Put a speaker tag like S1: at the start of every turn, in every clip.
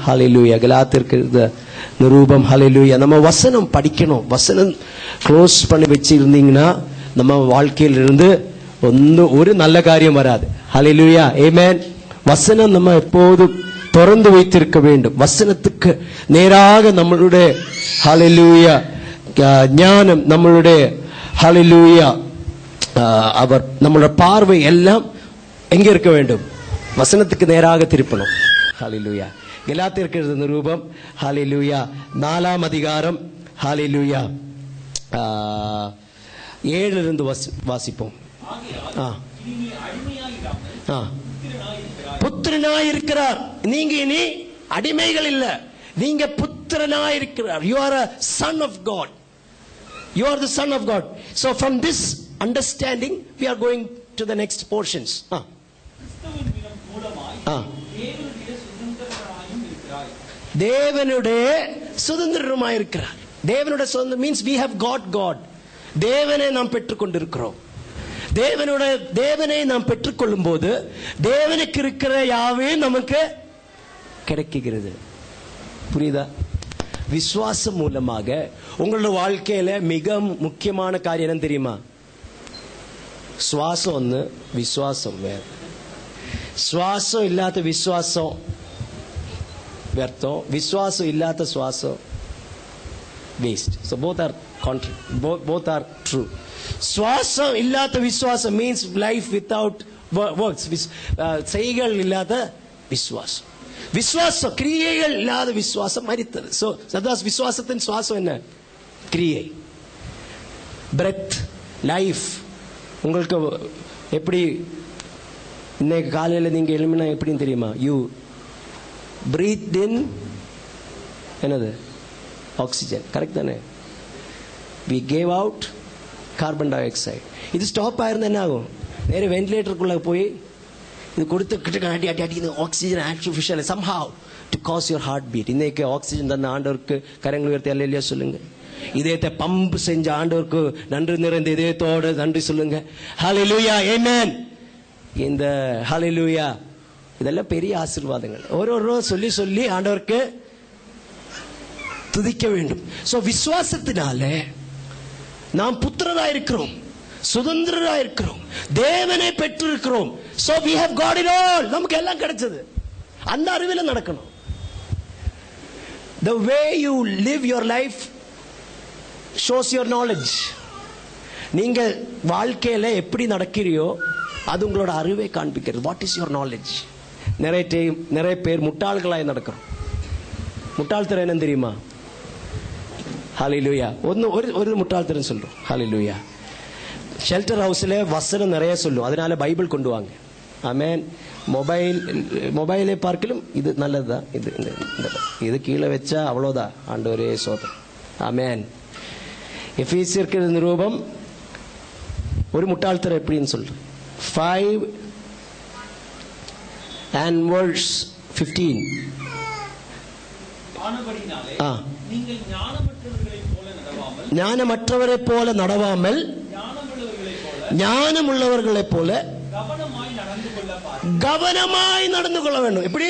S1: ஹalleluya கலாத்திற்கு இந்த நிரூபம் ஹalleluya நம்ம வசனம் படிக்கணும் வசனம் க்ளோஸ் பண்ணி வச்சிருந்தீங்கன்னா நம்ம வாழ்க்கையில இருந்து ஒன்றும் ஒரு நல்ல காரியம் வராது ஹalleluya ஆமென் வசனம் நம்ம எப்போதும் திறந்து வைத்திருக்க வேண்டும் வசனத்துக்கு நேராக நம்மளுடைய ஹalleluya அஹ், ஞானம் நம்மளுடைய ஹalleluya அஹ், அவர் நம்மளோட பார்வை எல்லாம் எங்க இருக்க வேண்டும் வசனத்துக்கு நேராக திருப்பணும் ஹalleluya கலாத்திற்கு எழுதின நிரூபம் ஹalleluya நாலாம் அதிகாரம் ஹalleluya ஆஹ், ஏழிலிருந்து வாசி வாசிப்போம் ஆ ஆ புத்திரனாய் இருக்கிறார் நீங்க இனி அடிமைகள் இல்ல நீங்க புத்திரனாய் இருக்கிறார் you are a son of God you are the son of God so from this understanding we are going to the next portions ஆ
S2: கிறிஸ்துவின் மூலமாய்
S1: ஆ
S2: தேவனுடைய சுதந்திரராயும் இருக்கிறாய்
S1: தேவனுடைய சுதந்திரமாய் இருக்கிறார் தேவனுடைய சுதந்திரம் means we have got God தேவனை நாம் பெற்றுக்கொண்டிருக்கிறோம் தேவனுடைய தேவனை நாம் பெற்றுக்கொள்ளும் போது தேவனுக்கு இருக்கிற யாவே நமக்கு கிடைக்குகிறது புரியுதா விசுவாசம் மூலமாக உங்களோட வாழ்க்கையில மிக முக்கியமான காரியம் என்ன தெரியுமா சுவாசம் ஒன்று விசுவாசம் வேற சுவாசம் இல்லாத விசுவாசம் വ്യർത്ഥം വിശ്വാസം ഇല്ലാത്ത ശ്വാസം waste so both are contrary both are true ശ്വാസം ഇല്ലാത്ത വിശ്വാസം മീൻസ് ലൈഫ് വിത്തൗട്ട് വർക്ക്സ് ചെയ്കൾ ഇല്ലാത്ത വിശ്വാസം വിശ്വാസം ക്രിയകൾ ഇല്ലാതെ വിശ്വാസം മരിത്തത് സോ സദാ വിശ്വാസത്തിന് ശ്വാസം என்ன கிரியை பிரெத் லைஃப் உங்களுக்கு எப்படி இன்னைக்கு காலையில் நீங்கள் எழுமினா எப்படின்னு தெரியுமா யூ பிரீத் இன் என்னது ஆக்சிஜன் கரெக்ட் தானே we gave out carbon dioxide இது ஸ்டாப் ஆயிருந்தா என்ன ஆகும் நேരെ வென்டிலேட்டருக்குள்ள போய் இது கொடுத்துக்கிட்டு அடி அடி அடி oxygen artificial somehow to cause your heart beat இன்னைக்கு ஆக்சிஜன் தந்த ஆண்டவருக்கு கரங்கள் உயர்த்தி அல்ல இல்லையா சொல்லுங்க இதயத்தை பம்ப் செஞ்ச ஆண்டவருக்கு நன்றி நிறைந்த இதயத்தோட நன்றி சொல்லுங்க ஹalleluya amen இந்த ஹalleluya இதெல்லாம் பெரிய ஆசீர்வாதங்கள் ஒரு ஒரு சொல்லி சொல்லி ஆண்டவருக்கு துதிக்க வேண்டும் சோ விசுவாசத்தினால நாம் புத்திரரா இருக்கிறோம் சுதந்திரரா இருக்கிறோம் தேவனை பெற்றிருக்கிறோம் so we have got it all நமக்கு எல்லாம் கிடைச்சது அந்த அறிவில நடக்கணும் the way you live your life shows your knowledge நீங்க வாழ்க்கையில எப்படி நடக்கிறியோ அது உங்களோட அறிவை காண்பிக்கிறது வாட் இஸ் யுவர் நாலேஜ் நிறைய டைம் நிறைய பேர் முட்டாள்களாய் நடக்கிறோம் முட்டாள்தரம் என்னன்னு தெரியுமா ஹalleluya ஒன்னு ஒரு ஒரு முட்டாள்தரம் சொல்றோம் ஹalleluya ஷெல்டர் ஹவுஸ்ல வசனம் நிறைய சொல்லும் அதனால பைபிள் கொண்டு வாங்க ஆமென் மொபைல் மொபைலை பார்க்கலும் இது நல்லதுதான் இது இந்த இந்த- இது கீழே வச்சா அவ்வளோதான் ஆண்டவரே சோதம் ஆமென் எஃபீசியருக்கு நிரூபம் ஒரு முட்டாள்தரம் எப்படின்னு சொல்றேன் ஃபைவ் அண்ட் வேர்ஸ் ஃபிஃப்டீன்
S2: ஆனபடினாலே
S1: ஆ
S2: நீங்கள் ஞானமற்றவர்களைப் போல நடவாமல்
S1: ஞானமற்றவரைப் போல நடவாமல்
S2: ஞானமுள்ளவர்களைப் போல
S1: ஞானமுள்ளவர்களைப் போல
S2: கவனமாய் நடந்து கொள்ள பாரு
S1: கவனமாய் நடந்து கொள்ள வேண்டும் எப்படி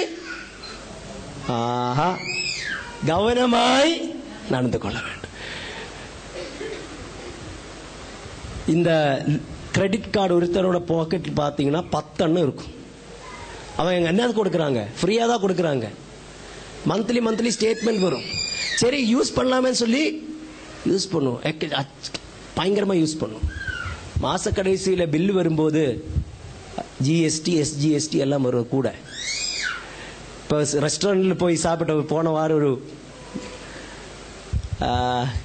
S1: ஆஹா கவனமாய் நடந்து கொள்ள வேண்டும் இந்த கிரெடிட் கார்டு ஒருத்தரோட பாக்கெட் பார்த்தீங்கன்னா பத்தெண்ணம் இருக்கும் அவன் எங்க என்ன கொடுக்குறாங்க ஃப்ரீயா தான் கொடுக்குறாங்க மந்த்லி மந்த்லி ஸ்டேட்மெண்ட் வரும் சரி யூஸ் பண்ணலாமேன்னு சொல்லி யூஸ் பண்ணுவோம் எக்க- அச்- பயங்கரமா யூஸ் பண்ணுவோம் மாச கடைசியில பில் வரும்போது ஜிஎஸ்டி எஸ்ஜிஎஸ்டி எல்லாம் வரும் கூட இப்போ ரெஸ்டாரண்ட்ல போய் சாப்பிட்ட போன வாரம் ஒரு ஆ,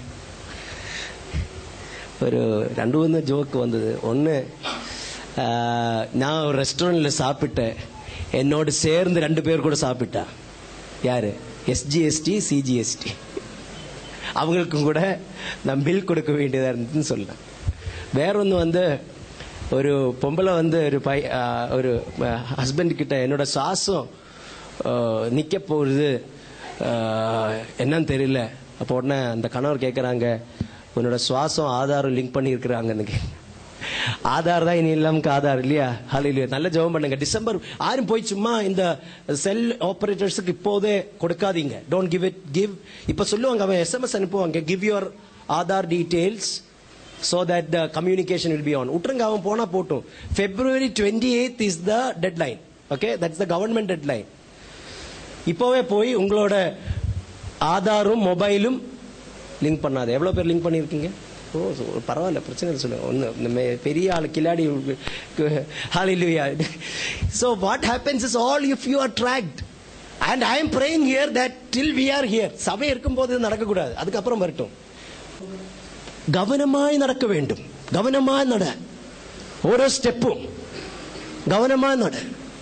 S1: ஒரு ரெண்டு மூணு ஜோக்கு வந்தது ஒன்று நான் ஒரு ரெஸ்டாரண்ட்ல சாப்பிட்டேன் என்னோடு சேர்ந்து ரெண்டு பேர் கூட சாப்பிட்டா யாரு எஸ்ஜிஎஸ்டி சிஜிஎஸ்டி அவங்களுக்கும் கூட நான் பில் கொடுக்க வேண்டியதா இருந்ததுன்னு சொல்றேன் வேற ஒன்று வந்து ஒரு பொம்பளை வந்து ஒரு பை ஆ, ஒரு ஹஸ்பண்ட் கிட்ட என்னோட சாசம் நிக்க போகுது ஆ, என்னன்னு தெரியல அப்போ உடனே அந்த கணவர் கேட்குறாங்க உன்னோட சுவாசம் ஆதாரம் லிங்க் பண்ணி இருக்கிறாங்கன்னு ஆதார் தான் இனி நமக்கு ஆதார் இல்லையா ஹalleluya நல்ல ஜெபம் பண்ணுங்க டிசம்பர் யாரும் போய் சும்மா இந்த செல் ஆபரேட்டர்ஸுக்கு இப்போதே கொடுக்காதீங்க டோன்ட் கிவ் இட் கிவ் இப்ப சொல்லுவாங்க அவன் எஸ்எம்எஸ் அனுப்புவாங்க give your Aadhaar details so that the communication will be on விட்டுருங்க அவன் போனா போட்டும் February 28th is the deadline okay that's the government deadline இப்போவே போய் உங்களோட ஆதாரும் மொபைலும் லிங்க் பண்ணாது எவ்வளோ பேர் லிங்க் பண்ணியிருக்கீங்க ஓ so, பரவாயில்ல பிரச்சனை இல்லை சொல்லுங்க ஒன்று இந்த மே- பெரிய ஆள் கில்லாடி hallelujah so what happens is all if you are tracked and I am praying here that till we are here சபை இருக்கும்போது இது நடக்கக்கூடாது அதுக்கப்புறம் வரட்டும் கவனமாய் நடக்க வேண்டும் கவனமாய் நட ஓரோ ஸ்டெப்பும் கவனமாய் நட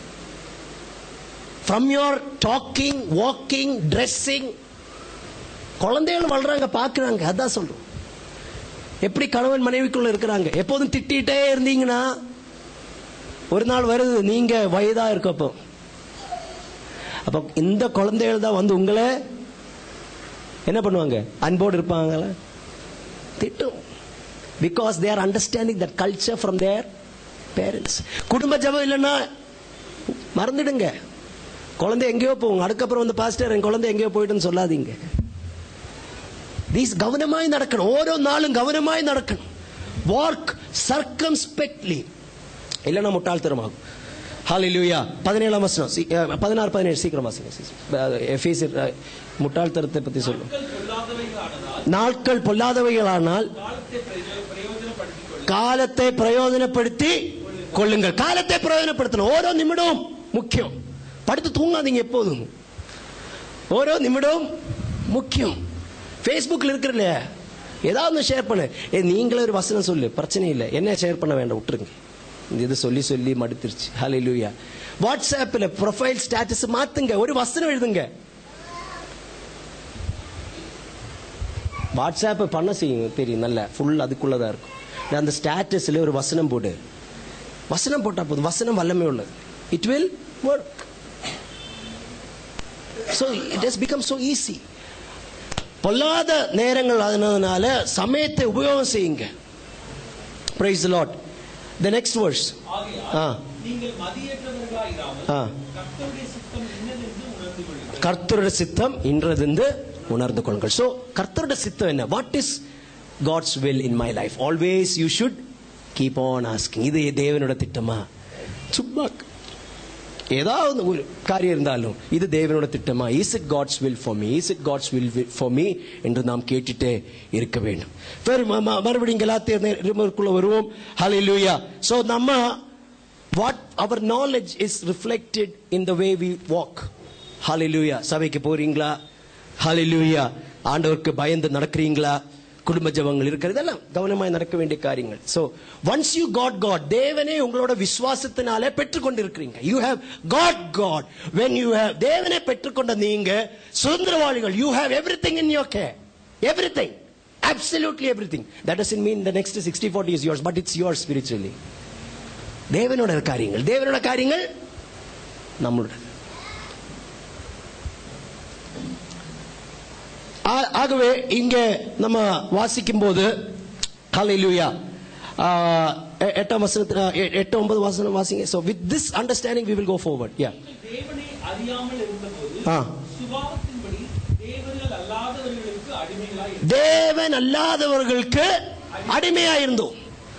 S1: from your talking walking dressing குழந்தைகள் வளர்றாங்க பார்க்குறாங்க அதான் சொல்றோம் எப்படி கணவன் மனைவிக்குள்ள இருக்கிறாங்க எப்போதும் திட்டிகிட்டே இருந்தீங்கன்னா ஒரு நாள் வருது நீங்க வயதா இருக்கப்போ அப்போ இந்த குழந்தைகள் தான் வந்து உங்களை என்ன பண்ணுவாங்க அன்போடு இருப்பாங்களா திட்டும் because they are understanding that culture from their parents குடும்ப ஜபம் இல்லைன்னா மறந்துடுங்க குழந்தை எங்கேயோ போகும் அதுக்கப்புறம் வந்து பாஸ்டர் என் குழந்தை எங்கேயோ போயிட்டுன்னு சொல்லாதீங்க தீஸ் கவனமாய் நடக்கணும் ஓரோ நாளும் கவனமாய் நடக்கணும் வார்க் சர்க்கம்ஸ்பெக்ட்லி இல்லைன்னா முட்டாள்தனமாகும் ஹalleluya பதினேழாம் வசனம் சீ- அஹ், பதினாறு பதினேழு சீக்கிரம் வாசிங்க எஃபீசியர் அஹ், முட்டாள்தனத்தை பத்தி சொல்லும்
S2: நாட்கள் பொல்லாதவைகளானதால்
S1: நாட்கள் பொல்லாதவைகளானால்
S2: காலத்தை பிரயோஜனப்படுத்திக் கொள்ள
S1: காலத்தை பிரயோஜனப்படுத்தி கொள்ளுங்கள் காலத்தை பிரயோஜனப்படுத்தணும் ஓரோ நிமிடம் முக்கியம் படுத்து தூங்காதீங்க எப்போதும் ஓரோ நிமிடம் முக்கியம் ஃபேஸ்புக்கில் இருக்கிறல ஏதாவது ஒன்று ஷேர் பண்ணு ஏ நீங்களே ஒரு வசனம் சொல்லு பிரச்சனை இல்லை என்ன ஷேர் பண்ண வேண்டாம் விட்டுருங்க இந்த இது சொல்லி சொல்லி மடுத்துருச்சு ஹலே லூயா வாட்ஸ்அப்பில் ப்ரொஃபைல் ஸ்டேட்டஸ் மாத்துங்க ஒரு வசனம் எழுதுங்க வாட்ஸ்அப் பண்ண செய்யும் தெரியும் நல்ல ஃபுல் அதுக்குள்ளதான் இருக்கும் நான் அந்த ஸ்டேட்டஸ்ல ஒரு வசனம் போடு வசனம் போட்டா போதும் வசனம் வல்லமை உள்ளது it will work so it has become so easy பொல்லாத நேரங்கள் அதனால சமயத்தை உபயோகம் செய்யுங்க praise Lord the next verse
S2: ஆகையால்
S1: ஆ
S2: நீங்கள் மதியற்றவர்களாயிராமல்
S1: ஆ
S2: கர்த்தருடைய சித்தம் இன்னதென்று உணர்ந்து கொள்ளுங்கள்
S1: கர்த்தருடைய சித்தம் இன்றதிருந்து உணர்ந்து கொள்ளுங்கள் ஸோ கர்த்தருடைய சித்தம் என்ன what is God's will in my life always you should keep on asking இது தேவனோட திட்டமா சும்மா ஏதாவது ஒரு காரியம் இருந்தாலும் இது தேவனோட திட்டமா is it God's will for me is it God's will for me என்று நாம் கேட்டுட்டே இருக்க வேண்டும் வேறு ம- ம- மறுபடியும் கலாத்தியருக்குள்ள வருவோம் ஹalleluya ஸோ நம்ம what our knowledge is reflected in the way we walk hallelujah சபைக்கு போறீங்களா ஹalleluya ஆண்டவருக்கு பயந்து நடக்கிறீங்களா குடும்ப ஜபங்கள் இருக்கிறது இதெல்லாம் கவனமாய் நடக்க வேண்டிய காரியங்கள் so once you got God தேவனே உங்களோட விசுவாசத்தினாலே பெற்றுக்கொண்டிருக்கிறீங்க you have got God when you have தேவனே பெற்றுக்கொண்ட நீங்க சுதந்திரவாளிகள் you have everything in your கே everything absolutely everything that is in mean the next sixty forty is yours but it's your spiritually தேவனோட காரியங்கள் தேவனோட காரியங்கள் நம்மளோட ஆ- ஆகவே இங்க நம்ம வாசிக்கும் போது ஹalleluya ஆ, எ- எட்டாம் வசனத்துல எ- எட்டு ஒன்பது வசனம் வாசிங்க so with this understanding we will go forward yeah
S2: தேவனை அறியாமல் இருந்தபோது
S1: ஆ
S2: சுபாவத்தின்படி தேவர்கள் அல்லாதவர்களுக்கு அடிமைகளாய்
S1: தேவன் அல்லாதவர்களுக்கு அடிமையா இருந்தோம்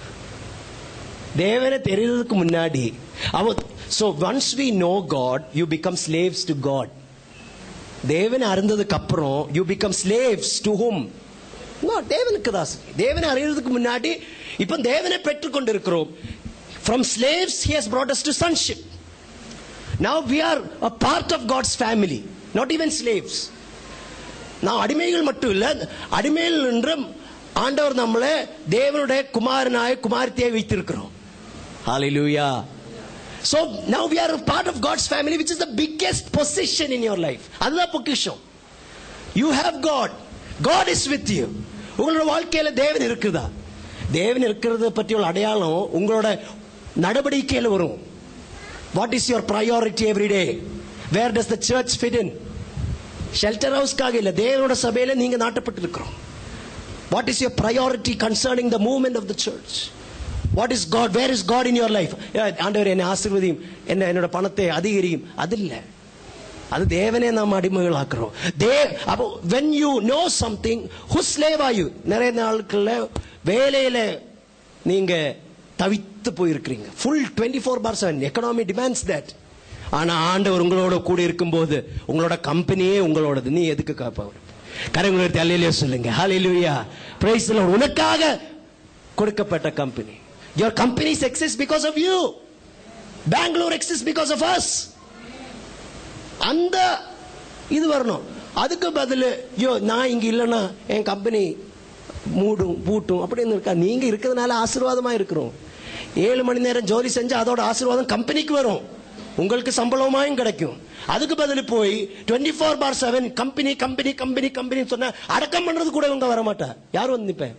S1: தேவனை தெரியறதுக்கு முன்னாடி அவ so once we know god you become slaves to god தேவனை அறிந்ததுக்கு அப்புறம் you become slaves to whom தேவனுக்கு தான் தேவனை அறியறதுக்கு முன்னாடி இப்போ தேவனை பெற்றுக்கொண்டு இருக்கிறோம் from slaves he has brought us to sonship now we are a part of god's family not even slaves நான் அடிமைகள் மட்டும் இல்ல அடிமைகள் என்றும் ஆண்டவர் நம்மளை தேவனுடைய குமாரனாய் குமாரத்தியை வைத்திருக்கிறோம் ஹalleluya so now we are a part of god's family which is the biggest position in your life அதுதான் பொக்கிஷம் you have god god is with you உங்களோட வாழ்க்கையில தேவன் இருக்குதா தேவன் இருக்கிறத பற்றி உள்ள அடையாளம் உங்களோட நடவடிக்கையில வரும் what is your priority every day where does the church fit in shelter ஹவுஸ்க்காக இல்ல தேவனோட சபையில நீங்க நாட்டப்பட்டிருக்கிறோம் what is your priority concerning the movement of the church what is God where is God in your life ஆண்டவர் என்னை ஆசீர்வதியும் என்ன என்னோட பணத்தை அதிகரியும் அது இல்லை அது தேவனே நாம் அடிமைகளாக்குறோம் தே அப்போ when you know something who slave are you நிறைய நாட்கள்ல வேலையில நீங்க தவித்து போயிருக்கிறீங்க full twenty four by seven economy demands that ஆனா ஆண்டவர் உங்களோட கூட இருக்கும்போது உங்களோட கம்பெனியே உங்களோடது நீ எதுக்கு காப்பவர் கரங்களை தலையிலே சொல்லுங்க ஹalleluya praise the Lord உனக்காக கொடுக்கப்பட்ட company your companies exist because of you Bangalore exists because of us அந்த இது வரணும் அதுக்கு பதில் ஐயோ நான் இங்க இல்லைன்னா என் கம்பெனி மூடும் பூட்டும் அப்படின்னு இருக்கா நீங்க இருக்கிறதுனால ஆசீர்வாதமா இருக்கிறோம் ஏழு மணி நேரம் ஜோலி செஞ்சு அதோட ஆசீர்வாதம் கம்பெனிக்கு வரும் உங்களுக்கு சம்பளமாயும் கிடைக்கும் அதுக்கு பதில் போய் twenty four by seven company company company company சொன்னா அடக்கம் பண்றது கூட இவங்க வர மாட்டா யார் வந்து நிப்பேன்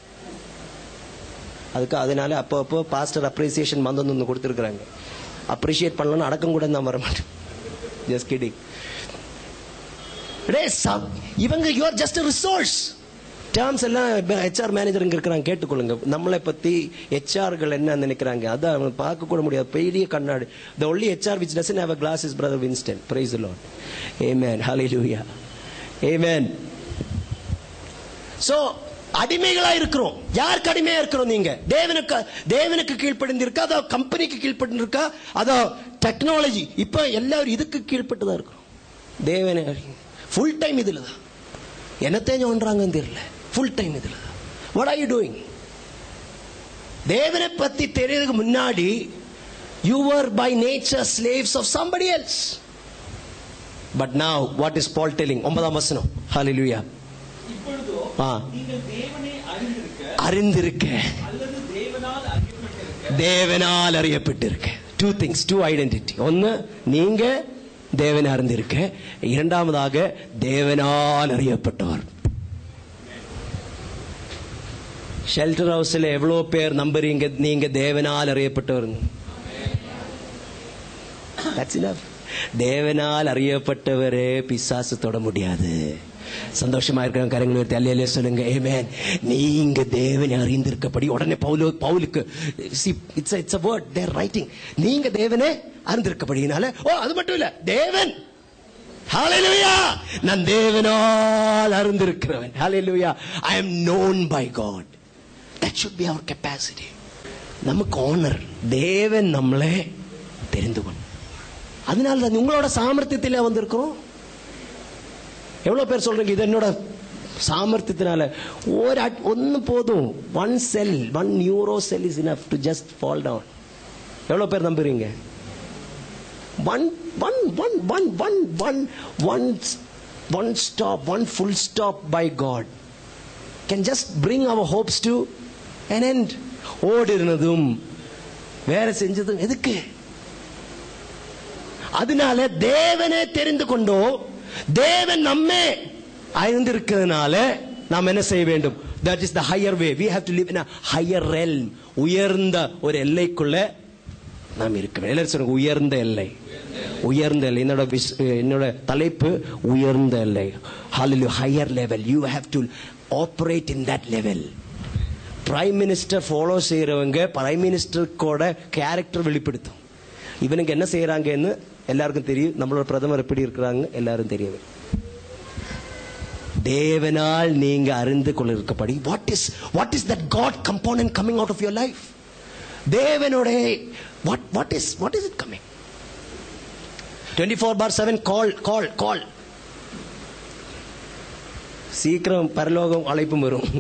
S1: அதுக்கு அதனால அப்போ அப்போ பாஸ்டர் அப்ரிசியேஷன் மந்த் ஒன்று கொடுத்துருக்குறாங்க அப்ரிஷியேட் பண்ணலன்னு அடக்கம் கூட நான் வர மாட்டேன் ஜஸ்ட் கிடிங் இவங்க யூஆர் ஜஸ்ட் ரிசோர்ஸ் டேர்ம்ஸ் எல்லாம் ஹெச்ஆர் மேனேஜர் இங்க இருக்கிறாங்க கேட்டுக்கொள்ளுங்க நம்மளை பத்தி ஹெச்ஆர்கள் என்ன நினைக்கிறாங்க அதான் அவங்க பார்க்க கூட முடியாது பெரிய கண்ணாடி the only HR which doesn't have a glass is brother Winston praise Lord amen hallelujah ஏமேன் சோ அடிமைகளா இருக்கிறோம் யாருக்கு அடிமையா இருக்கிறோம் நீங்க தேவனுக்கு தேவனுக்கு கீழ்ப்படிந்திருக்கா அதோ கம்பெனிக்கு கீழ்ப்பட்டிருக்கா அதோ டெக்னாலஜி இப்ப எல்லாரும் இதுக்கு கீழ்ப்பட்டு தான் இருக்கிறோம் தேவனை ஃபுல் டைம் இதுல தான் என்னத்தையும் தோன்றாங்கன்னு தெரியல ஃபுல் டைம் இதுல தான் வாட் ஆர் யூ டூயிங் தேவனை பத்தி தெரியறதுக்கு முன்னாடி you are by nature slaves of somebody else but now what is Paul telling ஒன்பதாம் வசனம் ஹalleluya
S2: இப்பொழுதோ
S1: ஆ.
S2: நீங்கள் தேவனை அறிந்திருக்க
S1: அறிந்திருக்க
S2: அல்லது தேவனால் அறியப்பட்டிருக்க
S1: தேவனால் அறியப்பட்டிருக்க டூ திங்ஸ் டூ ஐடென்டிட்டி ஒன்னு நீங்க தேவனை அறிந்திருக்க இரண்டாவதாக தேவனால் அறியப்பட்டவர் ஷெல்டர் ஹவுஸ்ல எவ்வளவு பேர் நம்புறீங்க நீங்க தேவனால் அறியப்பட்டவர் That's enough. தேவனால் அறியப்பட்டவரே பிசாசு தொட முடியாது சந்தோஷமா இருக்கிற கரங்களை உயர்த்தி அல்லையிலே சொல்லுங்க ஏமேன் நீங்க தேவனை அறிந்திருக்கப்படி உடனே பவுலு பவுலுக்கு it's it's a word there writing நீங்க தேவனை அறிந்திருக்கப்படினால ஓ அது மட்டும் இல்ல தேவன் ஹalleluya நான் தேவனால் அறிந்திருக்கிறவன் hallelujah I am known by god that should be our capacity நமக்கு ஆனர் தேவன் நம்மளை தெரிந்து கொண்டு அதனால தான் உங்களோட சாமர்த்தியத்தில் வந்திருக்கிறோம் எவ்வளவு பேர் சொல்றீங்க இது என்னோட சாமர்த்தியத்தினால ஒரு அட்- ஒன்னு போதும் one cell one neuro cell is enough to just fall down எவ்வளவு பேர் நம்புறீங்க one one one one one one one one stop one full stop by God can just bring our hopes to an end ஓடினதும் வேற செஞ்சதும் எதுக்கு அதனால தேவனை தெரிந்து கொண்டோம் தேவன் நம்மே அறிந்திருக்கிறதுனால நாம் என்ன செய்ய வேண்டும் that is the higher way we have to live in higher realm உயர்ந்த ஒரு எல்லைக்குள்ள நாம் இருக்க வேண்டும் எல்லாரும் சொல்லுங்க உயர்ந்த எல்லை உயர்ந்த எல்லை என்னோட விஷ்- என்னோட தலைப்பு உயர்ந்த எல்லை hallelujah higher level you have to operate in that level prime minister follow செய்யறவங்க பிரைம் மினிஸ்டருக்கோட கேரக்டர் வெளிப்படுத்தும் இவனுக்கு என்ன செய்யறாங்கன்னு எல்லாருக்கும் தெரியும் நம்மளோட பிரதமர் எப்படி இருக்கிறாங்க எல்லாரும் தெரியும் தேவனால் நீங்க அறிந்து கொண்டிருக்கப்படி what is what is that God component coming out of your life தேவனோட what what is what is it coming twenty four by seven call call call சீக்கிரம் பரலோகம் அழைப்பும் வரும்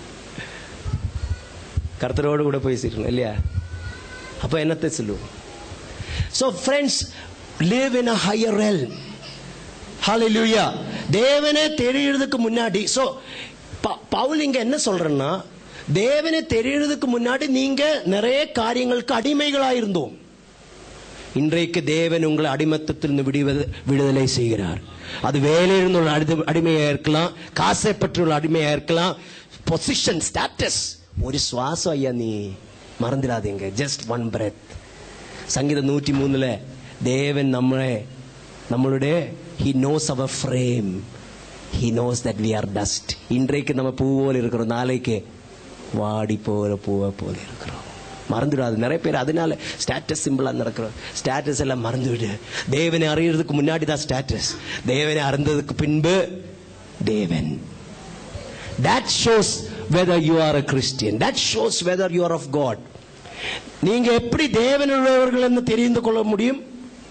S1: கர்த்தரோடு கூட போய் சேரணும் இல்லையா அப்ப என்னத்தை சொல்லுவோம் so friends live in a higher realm hallelujah தேவனை தெரியறதுக்கு முன்னாடி ஸோ பவுல் இங்க என்ன சொல்றேன்னா தேவனை தெரியறதுக்கு முன்னாடி நீங்க நிறைய காரியங்களுக்கு அடிமைகளா இருந்தோம் இன்றைக்கு தேவன் உங்களை அடிமத்தத்திலிருந்து விடுவது விடுதலை செய்கிறார் அது வேலையிலிருந்து உள்ள அடி- அடிமையா இருக்கலாம் காசை பற்றியுள்ள அடிமையா இருக்கலாம் பொசிஷன் ஸ்டாட்டஸ் ஒரு சுவாசம் ஐயா நீ மறந்துடாதீங்க ஜஸ்ட் ஒன் பிரெத் சங்கீதம் நூற்றி மூணுல தேவன் நம்மளை நம்மளுடைய he knows our frame he knows that we are dust இன்றைக்கு நம்ம பூ போல இருக்கிறோம் நாளைக்கு வாடி போற பூவை போல இருக்கிறோம் மறந்துடாது நிறைய பேர் அதனால ஸ்டேட்டஸ் சிம்பிளா நடக்கிறோம் ஸ்டேட்டஸ் எல்லாம் மறந்து விடு தேவனை அறியறதுக்கு முன்னாடி தான் ஸ்டேட்டஸ் தேவனை அறிந்ததுக்கு பின்பு தேவன் that shows whether you are a christian that shows whether you are of god நீங்க எப்படி தேவனுள்ளவர்கள் என்று தெரிந்து கொள்ள முடியும்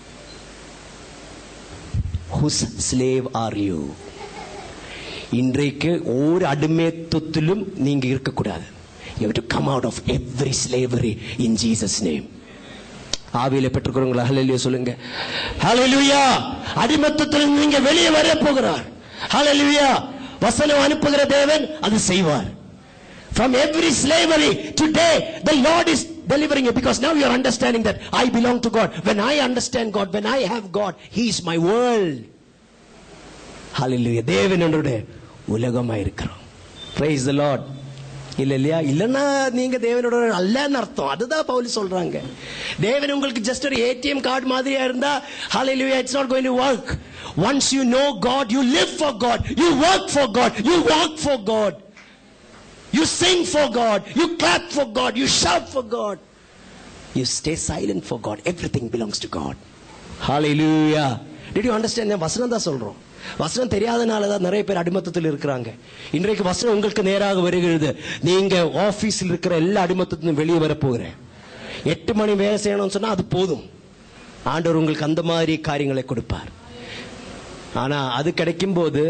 S1: whose slave are you இன்றைக்கு ஒரு அடிமைத்துவத்திலும் நீங்க இருக்கக்கூடாது you have to come out of every slavery in jesus name ஆவியில பெற்றுக்கிறவங்களா ஹalleluya சொல்லுங்க ஹalleluya அடிமத்தத்தில் நீங்க வெளியே வர போகிறார் ஹalleluya வசனம் அனுப்புகிற தேவன் அது செய்வார் from every slavery today the lord is delivering you because now you are understanding that i belong to god when i understand god when i have god he is my world ஹalleluya தேவன் என்னுடைய உலகமா இருக்கிறோம் praise the lord இல்ல இல்லையா இல்லன்னா நீங்க தேவனோட அல்லன்னு அர்த்தம் அதுதான் பவுல் சொல்றாங்க தேவன் உங்களுக்கு ஜஸ்ட் ஒரு ஏடிஎம் கார்டு மாதிரியா இருந்தா ஹalleluya it's not going to work once you know god you live for god you work for god you walk for god you sing for god you clap for god you shout for god you stay silent for god everything belongs to god hallelujah did you understand நான் வசனம் தான் சொல்றோம் வசனம் தெரியாதனால தான் நிறைய பேர் அடிமத்தத்தில் இருக்கிறாங்க இன்றைக்கு வசனம் உங்களுக்கு நேராக வருகிறது நீங்க ஆபீஸில் இருக்கிற எல்லா அடிமத்தத்திலும் வெளியே வர போகிறேன் எட்டு மணி வேலை செய்யணும்னு சொன்னா அது போதும் ஆண்டவர் உங்களுக்கு அந்த மாதிரி காரியங்களை கொடுப்பார் ஆனா அது கிடைக்கும் போது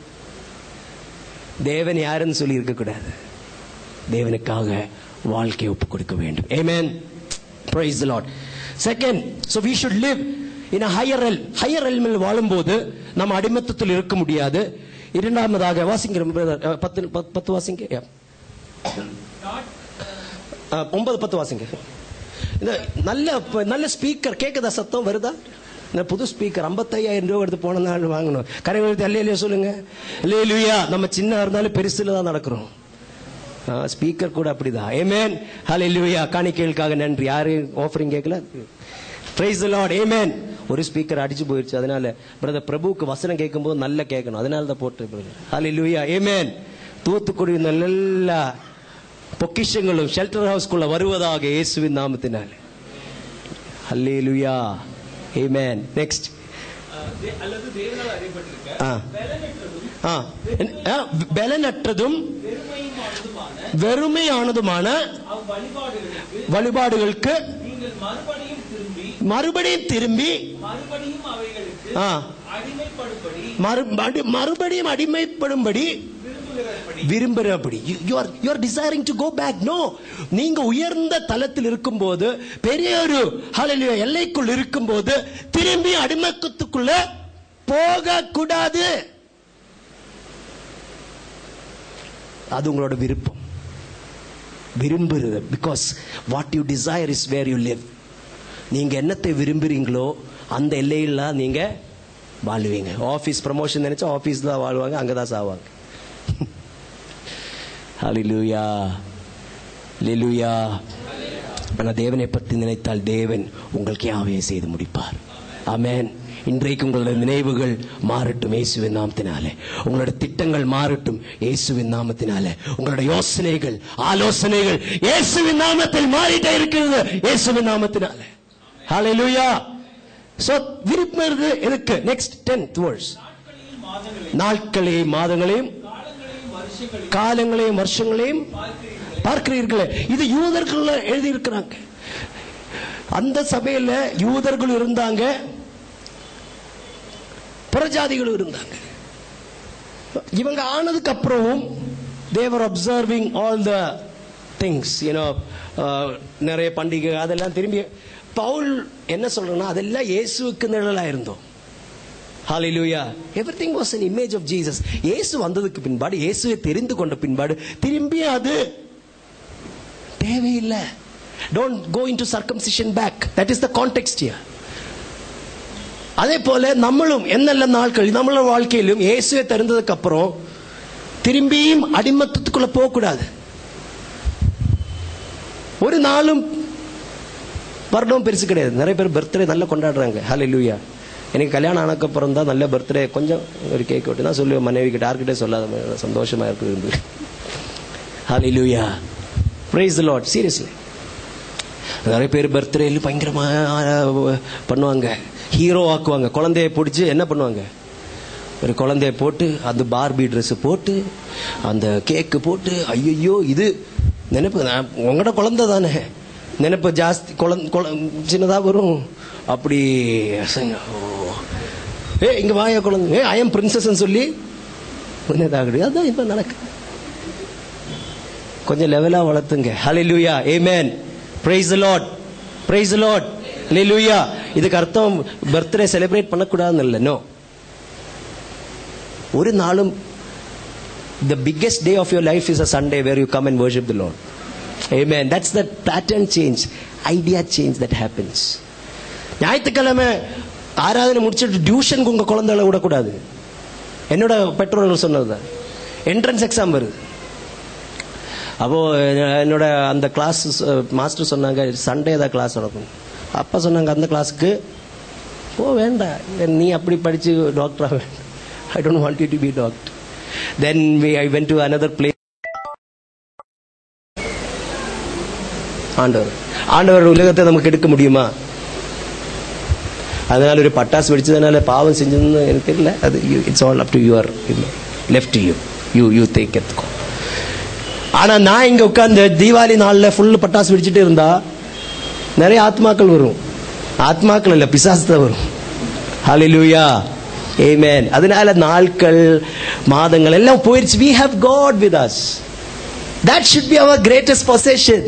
S1: தேவன் யாருன்னு சொல்லி இருக்க கூடாது தேவனுக்காக வாழ்க்கையை ஒப்பு கொடுக்க வேண்டும் amen praise the lord second so we should live in a higher realm higher realm இல் வாழும்போது நம்ம அடிமத்தத்தில் இருக்க முடியாது இரண்டாவதாக வாசிங்க brother. அஹ், பத்து பத்து- பத்து வாசிங்க Yeah.
S2: not
S1: அஹ், ஒன்பது பத்து வாசிங்க இந்த நல்ல ப- நல்ல ஸ்பீக்கர் கேக்குதா சத்தம் வருதா இந்த புது ஸ்பீக்கர் 55000 ரூபாய் எடுத்து போன நாள் வாங்கணும் கரைவெழுத்து அல்லையா சொல்லுங்க இல்லையா நம்ம சின்ன இருந்தாலும் பெருசுல தான் நடக்கிறோம் ஸ்பீக்கர் கூட அப்படிதான் ஏமேன் ஹalleluya காணிக்கைகளுக்காக நன்றி யாரு ஆஃபரிங் கேட்கல பிரைஸ் தி லார்ட் ஏமேன் ஒரு ஸ்பீக்கர் அடிச்சு போயிருச்சு அதனால பிரதர் பிரபுவுக்கு வசனம் கேட்கும்போது நல்ல கேட்கணும் அதனால தான் போட்டு பிரதர் ஹalleluya ஏமேன் தூத்துக்குடி நல்ல பொக்கிஷங்களும் ஷெல்டர் ஹவுஸ்க்குள்ள வருவதாக இயேசுவின் நாமத்தினால ஹalleluya ஏமேன் நெக்ஸ்ட்
S2: அஹ், தே- அல்லது தேவனால் அறியப்பட்டிருக்க
S1: ஆ
S2: பலனற்றதும்
S1: ஆ ஆ, பலனற்றதும்
S2: வெறுமையுமானதுமான
S1: வெறுமையானதுமான
S2: அவ்வழிபாடுகளுக்கு
S1: வழிபாடுகளுக்கு
S2: நீங்கள் மறுபடியும் திரும்பி
S1: மறுபடியும் திரும்பி
S2: மறுபடியும் அவைகளுக்கு
S1: ஆ,
S2: அடிமைப்படும்படி
S1: மறு- மறு- மறுபடியும் அடிமைப்படும்படி
S2: விரும்புகிறபடி
S1: விரும்புகிறபடி you are you are desiring to go back no நீங்க உயர்ந்த தளத்தில் இருக்கும்போது பெரிய ஒரு ஹalleluya எல்லைக்குள் இருக்கும்போது திரும்பி அடிமக்கத்துக்குள்ள போக கூடாது அது உங்களோட விருப்பம் விரும்புறது because what you desire is where you live நீங்க என்னத்தை விரும்புறீங்களோ அந்த எல்லையில நீங்க வாழுவீங்க ஆபீஸ் ப்ரமோஷன் நினைச்சா ஆபீஸ் தான் வாழ்வாங்க அங்கதான் சாவாங்க ஹalleluya ஹalleluya ஆனா தேவனை பற்றி நினைத்தால் தேவன் உங்களுக்கு யாவையை செய்து முடிப்பார் ஆமென் இன்றைக்கு உங்களுடைய நினைவுகள் மாறட்டும் இயேசுவின் நாமத்தினாலே உங்களுடைய திட்டங்கள் மாறட்டும் இயேசுவின் நாமத்தினாலே உங்களுடைய யோசனைகள் ஆலோசனைகள் இயேசுவின் நாமத்தில் மாறிட்டே இருக்கிறது இயேசுவின் நாமத்தினாலே ஹalleluya சோ விருப்பம் எதுக்கு நெக்ஸ்ட் 10th verse
S2: நாட்களையும் மாதங்களையும்
S1: நாட்களையும் மாதங்களையும்
S2: காலங்களையும் வருஷங்களையும்
S1: காலங்களையும் வருஷங்களையும்
S2: பார்க்கிறீர்களே
S1: பார்க்கிறீர்களே இது யூதர்கள் எழுதி இருக்கிறாங்க அந்த சபையில யூதர்கள் இருந்தாங்க புறஜாதிகளும் இருந்தாங்க இவங்க ஆனதுக்கு அப்புறமும் they were observing all the things you know நிறைய பண்டிகை அதெல்லாம் திரும்பி பவுல் என்ன சொல்றேன்னா அதெல்லாம் இயேசுவுக்கு நிழலா இருந்தோம் ஹalleluya everything was an image of jesus இயேசு வந்ததுக்கு பின்பாடு இயேசுவை தெரிந்து கொண்ட பின்பாடு திரும்பி அது தேவையில்லை don't go into circumcision back that is the context here அதே போல நம்மளும் என்னென்ன நாட்கள் நம்மளோட வாழ்க்கையிலும் இயேசுவை தெரிந்ததுக்கு அப்புறம் திரும்பியும் அடிமத்தத்துக்குள்ள போக கூடாது ஒரு நாளும் வருடம் பெருசு கிடையாது நிறைய பேர் பர்த்டே நல்லா கொண்டாடுறாங்க ஹalleluya எனக்கு கல்யாணம் ஆனதுக்கு அப்புறம் தான் நல்ல பர்த்டே கொஞ்சம் ஒரு கேக் வெட்டி தான் சொல்லுவேன் மனைவி கிட்ட யார்கிட்டே சொல்லாத மாதிரி சந்தோஷமா இருக்குது ஹalleluya praise the lord seriously நிறைய பேர் பர்த்டேல பயங்கரமா ஆ, பண்ணுவாங்க ஹீரோ ஆக்குவாங்க குழந்தைய பிடிச்சி என்ன பண்ணுவாங்க ஒரு குழந்தைய போட்டு அந்த பார்பி ட்ரெஸ் போட்டு அந்த கேக்கு போட்டு ஐயோ இது நினைப்பு நான் உங்களோட குழந்தை தானே நினைப்பு ஜாஸ்தி குழந்தை சின்னதா வரும் அப்படி அசைங்க. ஓ. ஏ இங்க வாயா குழந்தை ஏ ஐஎம் பிரின்சஸ் சொல்லி உன்னதாகடி அதான் இப்ப நடக்குது கொஞ்சம் லெவலா வளர்த்துங்க ஹalleluya amen praise the lord praise the lord hallelujah இதுக்கு அர்த்தம் பர்த்டே செலிப்ரேட் பண்ணக்கூடாதுன்னு இல்லை நோ ஒரு நாளும் the biggest day of your life is a sunday where you come and worship the lord amen that's the pattern change idea change that happens ஞாயிற்றுக்கிழமை ஆராதனை முடிச்சுட்டு டியூஷனுக்கு உங்க குழந்தைகளை விடக்கூடாது என்னோட பெற்றோர்கள் சொன்னதுதான் என்ட்ரன்ஸ் எக்ஸாம் வருது அப்போ எ- என்னோட அந்த கிளாஸ் மாஸ்டர் சொன்னாங்க சண்டே தான் கிளாஸ் நடக்கும் அப்பா சொன்னாங்க அந்த கிளாஸுக்கு ஓ வேண்டாம் நீ அப்படி படிச்சு டாக்டரா வேண்டாம் I don't want you to be doctor then I went to another play ஆண்டவர் ஆண்டவர் உலகத்தை நமக்கு எடுக்க முடியுமா அதனால ஒரு பட்டாசு வெடிச்சதுனால பாவம் செஞ்சதுன்னு எனக்கு தெரியல அது it's all up to your left you you you take எடுத்துக்கோ ஆனா நான் இங்க உட்கார்ந்து தீபாவளி நாள்ல ஃபுல் பட்டாசு வெடிச்சிட்டு இருந்தா நிறைய ஆத்மாக்கள் வரும் ஆத்மாக்கள் இல்ல பிசாசு தான் வரும் ஹalleluya amen அதனால நாட்கள் மாதங்கள் எல்லாம் போயிருச்சு we have god with us that should be our greatest possession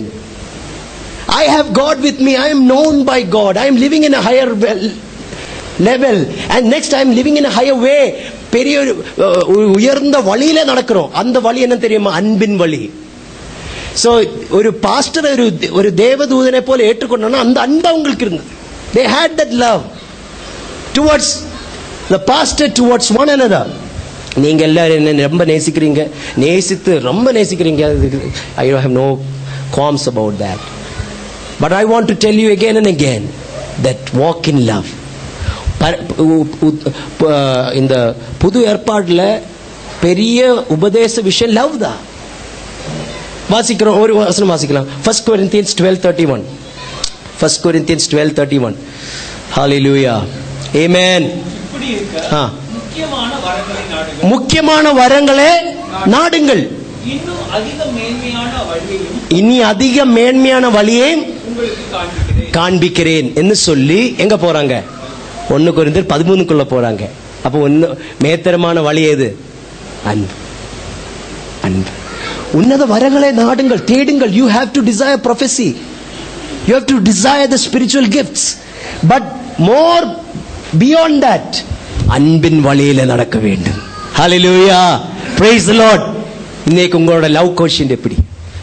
S1: I have God with me. I am known by God. I am living in a higher well, level. And next I am living in a higher way. பெரிய ஒரு, அஹ், ஒரு உயர்ந்த வழியில நடக்கிறோம் அந்த வழி என்ன தெரியுமா அன்பின் வழி சோ ஒரு பாஸ்டர் ஒரு ஒரு தேவதூதனை போல ஏற்றுக்கொண்டோம்னா அந்த அன்பு அவங்களுக்கு இருந்தது they had that love towards the pastor towards one another நீங்க எல்லாரும் என்ன ரொம்ப நேசிக்கிறீங்க நேசித்து ரொம்ப நேசிக்கிறீங்க ஐ have no qualms about that but i want to tell you again and again that walk in love ப- உ- உ- ப- இந்த புது ஏற்பாடுல பெரிய உபதேச விஷயம் லவ் தான் வாசிக்கிறோம் ஒரு வசனம் வாசிக்கலாம் first Corinthians twelve thirty one first Corinthians twelve thirty one hallelujah amen
S2: இப்படி இருக்க
S1: ஆ.
S2: முக்கியமான வரங்களை நாடுகள்
S1: முக்கியமான வரங்களே நாடுங்கள்
S2: இன்னும் அதிக மேன்மையான வழியையும்
S1: இனி அதிக மேன்மையான வழியை
S2: உங்களுக்கு காண்பிக்கிறேன்
S1: காண்பிக்கிறேன் என்று சொல்லி எங்க போறாங்க ஒன்னு குறைந்து பதிமூணுக்குள்ள போறாங்க அப்போ ஒன்னு மேத்தரமான வழி எது அன்பு அன்பு உன்னத வரங்களை நாடுங்கள் தேடுங்கள் you have to desire prophecy you have to desire the spiritual gifts but more beyond that அன்பின் வழியில நடக்க வேண்டும் ஹalleluya praise the lord இன்னைக்கு உங்களோட லவ் கோஷன் எப்படி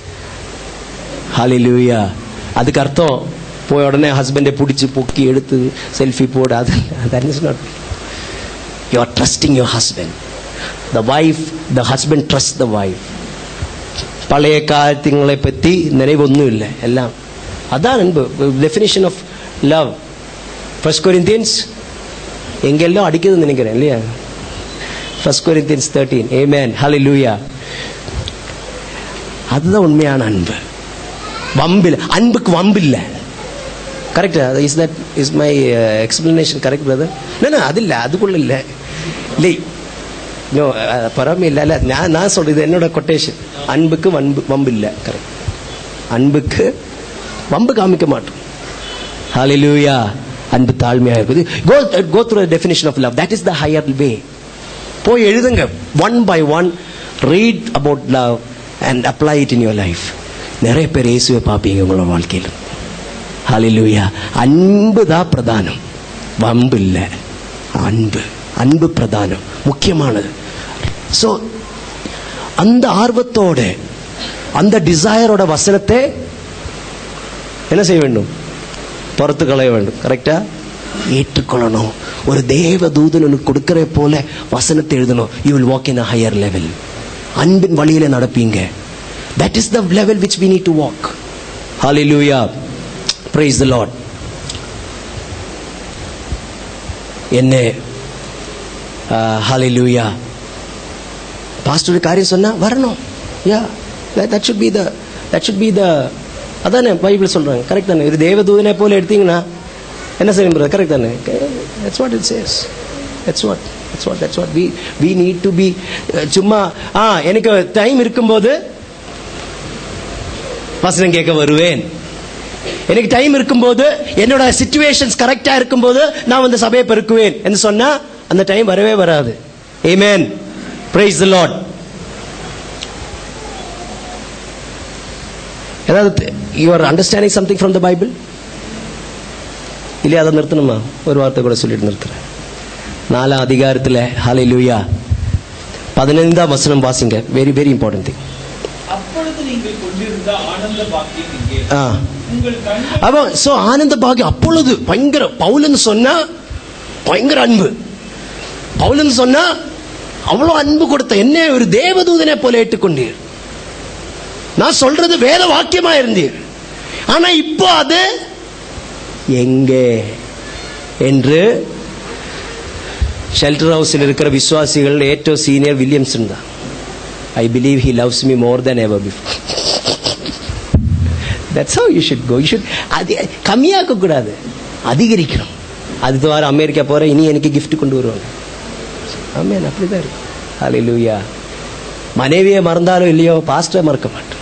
S1: ஹalleluya அதுக்கு அர்த்தம் போய் உடனே ஹஸ்பண்டை பிடிச்சி பொக்கி எடுத்து செல்ஃபி போடு அது that is not you are trusting your husband the wife the husband trusts the wife பழைய காலத்துங்களை பற்றி நினைவொன்றும் இல்லை எல்லாம் அதான் அன்பு definition of love first Corinthians எங்கெல்லாம் அடிக்குதுன்னு நினைக்கிறேன் இல்லையா ஃபர்ஸ்ட் கொரிந்தியன்ஸ் தேர்ட்டீன் ஏமேன் ஹalleluya அதுதான் உண்மையான அன்பு வம்பில் அன்புக்கு வம்பு இல்லை கரெக்டா is that is my explanation correct brother அது இல்லை அதுக்குள்ள இல்லை இல்லை நோ பரவாயில்ல இல்லை இல்லை நான் நான் சொல்றது என்னோட கொட்டேஷன் அன்புக்கு வன்பு வம்பு இல்லை கரெக்ட் அன்புக்கு வம்பு காமிக்க மாட்டோம் ஹalleluya அன்பு தாழ்மையா இருக்குது go go through definition of love that is the higher way போய் எழுதுங்க one by one read about love and apply it in your life நிறைய பேர் இயேசுவை பார்ப்பீங்க உங்களோட வாழ்க்கையில் ஹalleluya அன்பு தான் பிரதானம் வம்பு இல்லை அன்பு அன்பு பிரதானம் முக்கியமானது ஸோ அந்த ஆர்வத்தோட அந்த டிசையரோட வசனத்தை என்ன செய்ய வேண்டும் புறத்து களைய வேண்டும் கரெக்டா ஏற்றுக்கொள்ளணும் ஒரு தேவ தூதன் உனக்கு கொடுக்கிற போல வசனத்தை எழுதணும் you will walk in a higher level அன்பின் வழியில நடப்பீங்க that is the level which we need to walk hallelujah praise the lord என்ன ஹalleluya பாஸ்டர் ஒரு காரியம் சொன்னா வரணும் யா that should be the that should be the அதானே பைபிள் சொல்றாங்க கரெக்ட் தானே இது தேவதூதனை போல எடுத்தீங்கன்னா என்ன செய்யும் பிரதர் கரெக்ட் தானே that's what it says that's what that's what that's what we we need to be சும்மா ஆ எனக்கு டைம் இருக்கும்போது வசனம் கேட்க வருவேன் எனக்கு டைம் இருக்கும்போது என்னோட சிச்சுவேஷன்ஸ் கரெக்டா இருக்கும்போது நான் வந்து சபையை பெருக்குவேன் என்று சொன்னா அந்த டைம் வரவே வராது ஏமேன் பிரைஸ் தி லார்ட் ஏதாவது you are understanding something from the Bible இல்லையா அதை நிறுத்தணுமா ஒரு வார்த்தை கூட சொல்லிட்டு நிறுத்துறேன் நாலாம் அதிகாரத்தில் ஹாலை லூயா பதினைந்தாம் வசனம் வாசிங்க வெரி வெரி இம்பார்ட்டன்ட் திங்
S2: அப்பொழுது நீங்கள் கொண்டிருந்த ஆனந்த பாக்கியம் இங்கே
S1: ஆ
S2: உங்கள் கண்கள்
S1: அவன் சோ ஆனந்த பாக்கியம் அப்பொழுது பயங்கர பவுலுன்னு சொன்னா பயங்கர அன்பு பவுலுன்னு சொன்னா அவ்வளவு அன்பு கொடுத்த என்ன ஒரு தேவதூதனை போல ஏற்றுக்கொண்டீர் நான் சொல்றது வேத வாக்கியமா இருந்தீர் ஆனா இப்போ அது எங்கே என்று ஷெல்டர் ஹவுஸில் இருக்கிற விசுவாசிகள் ஏற்றோ சீனியர் வில்லியம்சன் தான் I believe he loves me more then ever before that's how you should go you should அது கம்மியாக்க கூடாது அதிகரிக்கணும் அது வாரம் அமெரிக்கா போற இனி எனக்கு gift கொண்டு வருவாங்க ஆமேன் அப்படிதான் இருக்கு ஹalleluya மனைவியை மறந்தாலும் இல்லையோ பாஸ்டரை மறக்க மாட்டேன்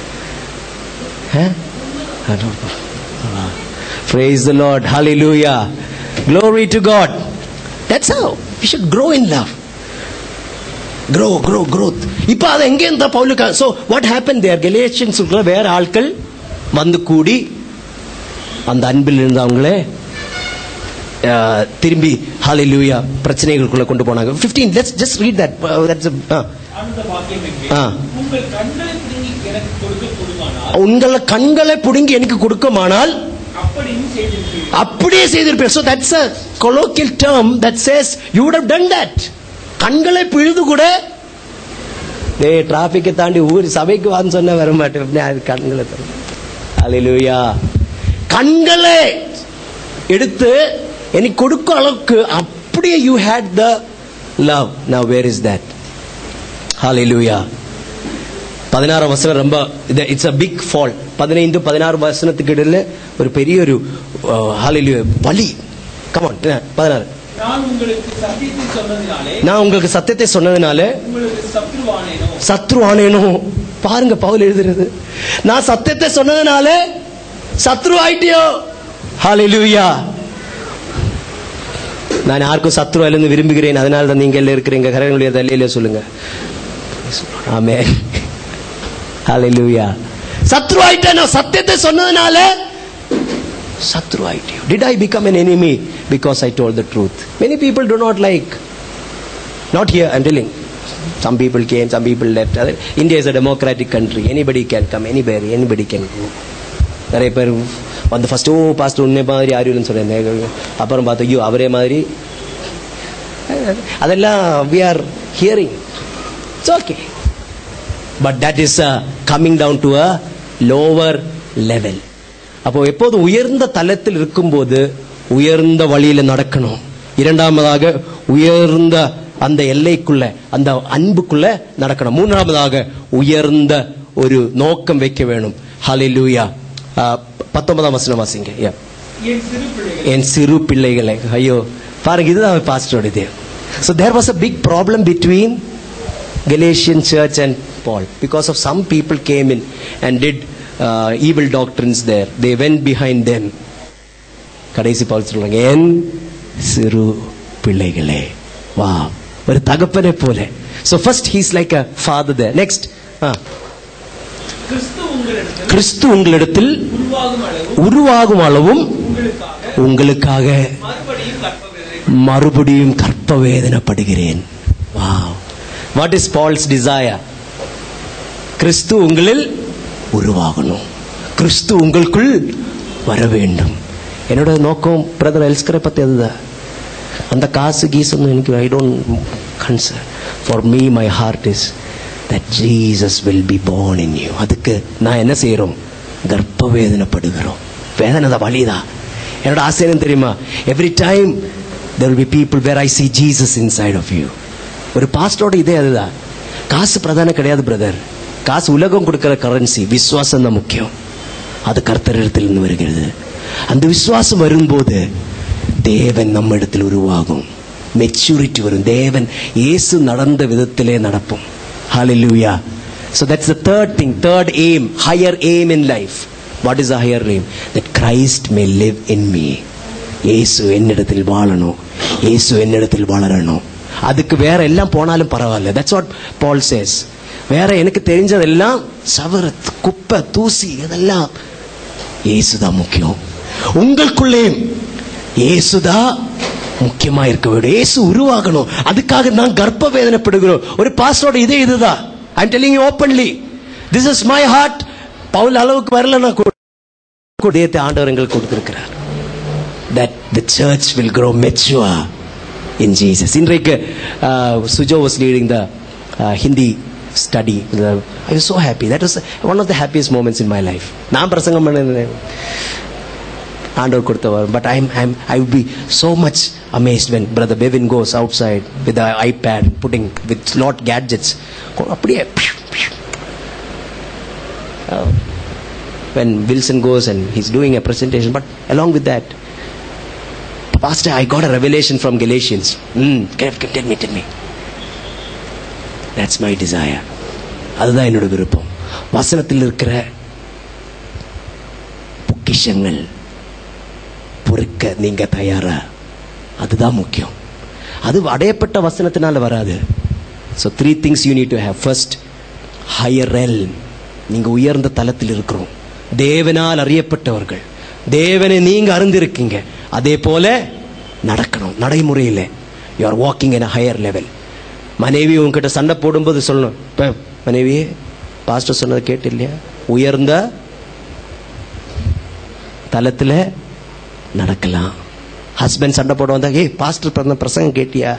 S1: Praise the Lord. Hallelujah. Glory to God. That's how. We should grow in love. Grow, grow, growth. இப்போ அது எங்கே இருந்தா பவுலுக்கு so what happen there Galatians வேற ஆட்கள் வந்து கூடி அந்த அன்பில் இருந்தவங்களே அஹ், திரும்பி ஹalleluya பிரச்சனைகளுக்குள்ள கொண்டு போனாங்க 15 let's just read that Uh, that's a, uh,
S2: ஆனந்த பாக்கியம் எங்கே
S1: ஆ.
S2: உங்கள் கண்களை பிடுங்கி எனக்கு கொடுக்க கொடுமானால்
S1: உங்களை கண்களை புடுங்கி எனக்கு கொடுக்குமானால்
S2: அப்படியும் செய்திருப்பீர்கள்
S1: அப்படியே செய்திருப்பேன் so that's a colloquial term that says you would have done that கண்களை பிழுது கூட டேய் டிராபிக்கை தாண்டி ஊர் சபைக்கு வான்னு சொன்னா வர மாட்டேன் அப்படியே அது கண்களை திறந்து. Hallelujah. கண்களை எடுத்து எனக்கு கொடுக்கும் அளவுக்கு அப்படியே you hate the love now where is that Hallelujah. பதினாறாம் வசனம் ரொம்ப இட்ஸ் அ பிக் ஃபால் பதினைந்து பதினாறு வசனத்துக்கு இடையில ஒரு பெரிய ஒரு ஹalleluya வலி கமான் பதினாறு
S2: நான் உங்களுக்கு சத்தியத்தை சொன்னதினாலே
S1: நான் உங்களுக்கு சத்தியத்தை சொன்னதுனால
S2: உங்களுக்கு சத்ருவானேனோ
S1: சத்ரு ஆனேனோ பாருங்க பவுல் எழுதுறது நான் சத்தியத்தை சொன்னதுனால சத்ரு ஆயிட்டியோ ஹalleluya நான் யாருக்கும் சத்ரு அல்லது விரும்புகிறேன் அதனால தான் நீங்க எல்லாம் இருக்கிறீங்க கரங்களுடைய தலையில சொல்லுங்க ஆமே ஹalleluya சத்ரு ஆயிட்டேன் நான் சத்தியத்தை சொன்னதுனால சத்ரு ஆயிட்டியோ did i become an enemy because i told the truth many people do not like not here i'm telling some people came some people left Other- india is a democratic country anybody can come anywhere anybody can go நிறைய பேர் வந்து first ஓ past உன்னை மாதிரி யாரும் இல்லைன்னு சொன்னேன் அப்புறம் பார்த்தா ஐயோ அவரே மாதிரி அதெல்லாம் we are hearing it's okay but that is coming down to a lower level அப்போ எப்போது உயர்ந்த தளத்தில் இருக்கும்போது உயர்ந்த வழியில நடக்கணும் இரண்டாவதாக உயர்ந்த அந்த எல்லைக்குள்ள அந்த அன்புக்குள்ள நடக்கணும் மூன்றாவதாக உயர்ந்த ஒரு நோக்கம் வைக்க வேணும் ஹalleluya ஆஹ், பத்தொன்பதாம் வசனம் வாசிங்க Yeah.
S2: என் சிறு பிள்ளைகள்
S1: என் சிறு பிள்ளைகளை ஐயோ பாருங்க இதுதான் பாஸ்டரோட இது so there was a big problem between Galatian church and Paul because of some people came in and did uh, evil doctrines there. They went behind them. கடைசி பவுல் சொல்றாங்க என் சிறு பிள்ளைகளே வா ஒரு தகப்பனை போல so first he's like a father there next
S2: கிறிஸ்து உங்களிடத்தில்
S1: கிறிஸ்து உங்களிடத்தில்
S2: உருவாகும் அளவு
S1: உருவாகும் அளவும்
S2: உங்களுக்காக
S1: உங்களுக்காக
S2: மறுபடியும் கற்பவரை
S1: மறுபடியும் கற்ப வேதனைப்படுகிறேன் வாட் இஸ் பால்ஸ் டிசையர் கிறிஸ்து உங்களில் உருவாகணும் கிறிஸ்து உங்களுக்குள் வர வேண்டும் என்னோட நோக்கம் பிரதர் எல்ஸ்கரை பத்தி அதுதான் அந்த காசு கீஸ் ஒன்றும் எனக்கு I don't concern for me my heart is that Jesus will be born in you அதுக்கு நான் என்ன செய்கிறோம் கர்ப்ப வேதனைப்படுகிறோம் வேதனை தான் வழிதான் என்னோட ஆசை என்ன தெரியுமா every time there will be people where I see Jesus inside of you ஒரு பாஸ்டோட இதே அதுதான் காசு பிரதானம் கிடையாது பிரதர் காசு உலகம் கொடுக்கிற கரன்சி விசுவாசம் தான் முக்கியம் அது கர்த்தரிடத்தில் இருந்து வருகிறது அந்த விசுவாசம் வரும்போது தேவன் நம்ம இடத்தில் உருவாகும் மெச்சூரிட்டி வரும் தேவன் இயேசு நடந்த விதத்திலே நடப்போம் ஹalleluya so that's the third thing third aim higher aim in life what is the higher aim that christ may live in me இயேசு என்னிடத்தில் வாழணும் இயேசு என்னிடத்தில் வளரணும் அதுக்கு வேற எல்லாம் போனாலும் பரவாயில்ல தட்ஸ் வாட் பால் சேஸ் வேற எனக்கு தெரிஞ்சதெல்லாம் சவர குப்பை தூசி இதெல்லாம் இயேசுதான் முக்கியம் உங்களுக்குள்ளேயும் இயேசுதான் முக்கியமா இருக்க வேண்டும் இயேசு உருவாகணும் அதுக்காக நான் கர்ப்ப வேதனைப்படுகிறோம் ஒரு பாஸ்டரோட இதே இதுதான் I telling you openly this is my heart பவுல் அளவுக்கு வரலன்னா கூட இதயத்தை ஆண்டவர் எங்களுக்கு கொடுத்திருக்கிறார் that the church will grow mature in Jesus. இன்றைக்கு uh, Sujo was leading the uh, Hindi study. The, I was so happy. That was one of the happiest moments in my life. நான் பிரசங்கம் பண்ணேன் ஆண்டவர் கொடுத்தவர் but I'm I'm I would be so much amazed when brother Bevin goes outside with iPad putting with lot gadgets அப்படியே when Wilson goes and he's doing a presentation, but along with that, Pastor, I got a revelation from Galatians. Mm, can, can, tell me, tell me. That's my desire. அதுதான் என்னோட விருப்பம் வசனத்தில் இருக்கிற பொக்கிஷங்கள் பொறுக்க நீங்க தயாரா அதுதான் முக்கியம் அது அடையப்பட்ட வசனத்தினால வராது so three things you need to have first higher realm நீங்க உயர்ந்த தலத்தில் இருக்கிறோம் தேவனால் அறியப்பட்டவர்கள் தேவனை நீங்க அறிந்திருக்கீங்க அதே போல நடக்கணும் நடைமுறையில் you are walking in higher level மனைவி உங்ககிட்ட சண்டை போடும்போது சொல்லணும் "ப, மனைவி பாஸ்டர் சொன்னதை கேட்டு இல்லையா உயர்ந்த தலத்தில் நடக்கலாம் ஹஸ்பண்ட் சண்டை போட வந்தா ஏய் பாஸ்டர் பண்ண பிரசங்கம் கேட்டியா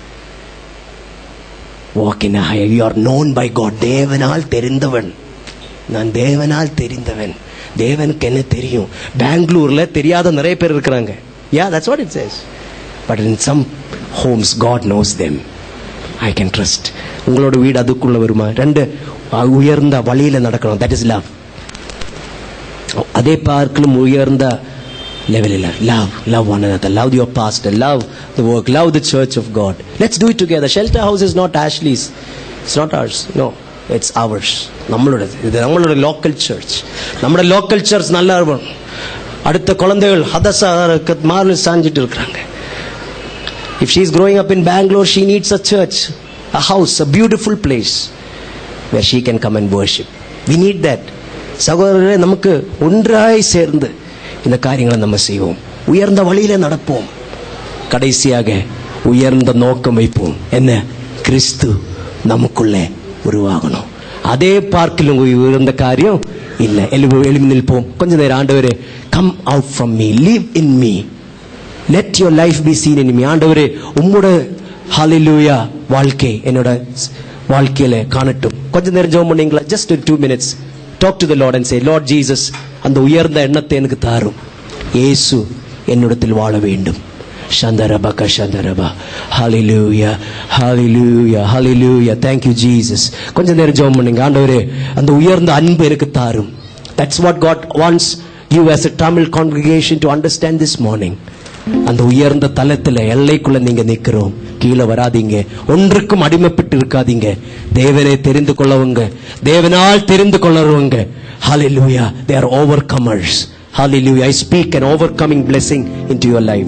S1: walk in higher you are known by God தேவனால் தெரிந்தவன் நான் தேவனால் தெரிந்தவன் தேவனுக்கு என்ன தெரியும் பெங்களூர்ல தெரியாத நிறைய பேர் இருக்கிறாங்க yeah that's what it says but in some homes God knows them I can trust உங்களோட வீடு அதுக்குள்ள வருமா ரெண்டு அஹ், உயர்ந்த வழியில நடக்கணும் தட் இஸ் லவ் அதே பார்க்கலும் உயர்ந்த லெவலில் love love one another love your pastor love the work love the church of god let's do it together shelter house is not ashley's it's not ours no it's ours நம்மளோட இது நம்மளோட local church நம்மளோட local church நல்லா இருக்கும் அடுத்த குழந்தைகள் ஹதசா மாறு சாஞ்சிட்டு இருக்கிறாங்க if she is growing up in bangalore she needs a church a house a beautiful place where she can come and worship we need that சகோதரரே நமக்கு ஒன்றாய் சேர்ந்து இந்த காரியங்களை நம்ம செய்வோம் உயர்ந்த வழியில நடப்போம் கடைசியாக உயர்ந்த நோக்கம் வைப்போம் என்ன கிறிஸ்து நமக்குள்ளே உருவாகணும் அதே பார்க்கிலும் உயர்ந்த காரியம் இல்ல எழு எழுமி நிற்போம் கொஞ்ச நேரம் ஆண்டவரே come out from me leave in me let your life be seen in me ஆண்டவரே உம்மோட ஹalleluya வாழ்க்கை என்னோட ஸ்- வாழ்க்கையில காணட்டும் கொஞ்ச நேரம் ஜெபம் பண்ணீங்களா just two minutes talk to the Lord and say Lord Jesus அந்த உயர்ந்த எண்ணத்தை எனக்கு தாரும் இயேசு என்னிடத்தில் வாழ வேண்டும் சந்தரபக சந்தரபா ஹalleluya ஹalleluya ஹalleluya thank you jesus கொஞ்ச நேரம் ஜெபம் பண்ணுங்க ஆண்டவரே அந்த உயர்ந்த அன்பு எனக்கு தாரும் that's what god wants you as a tamil congregation to understand this morning அந்த உயர்ந்த தலத்துல எல்லைக்குள்ள நீங்க நிக்கிறோம் கீழே வராதீங்க ஒன்றுக்கும் அடிமைப்பட்டு இருக்காதீங்க தேவனை தெரிந்து கொள்ளவங்க தேவனால் தெரிந்து கொள்ளறவங்க hallelujah they are overcomers hallelujah i speak an overcoming blessing into your life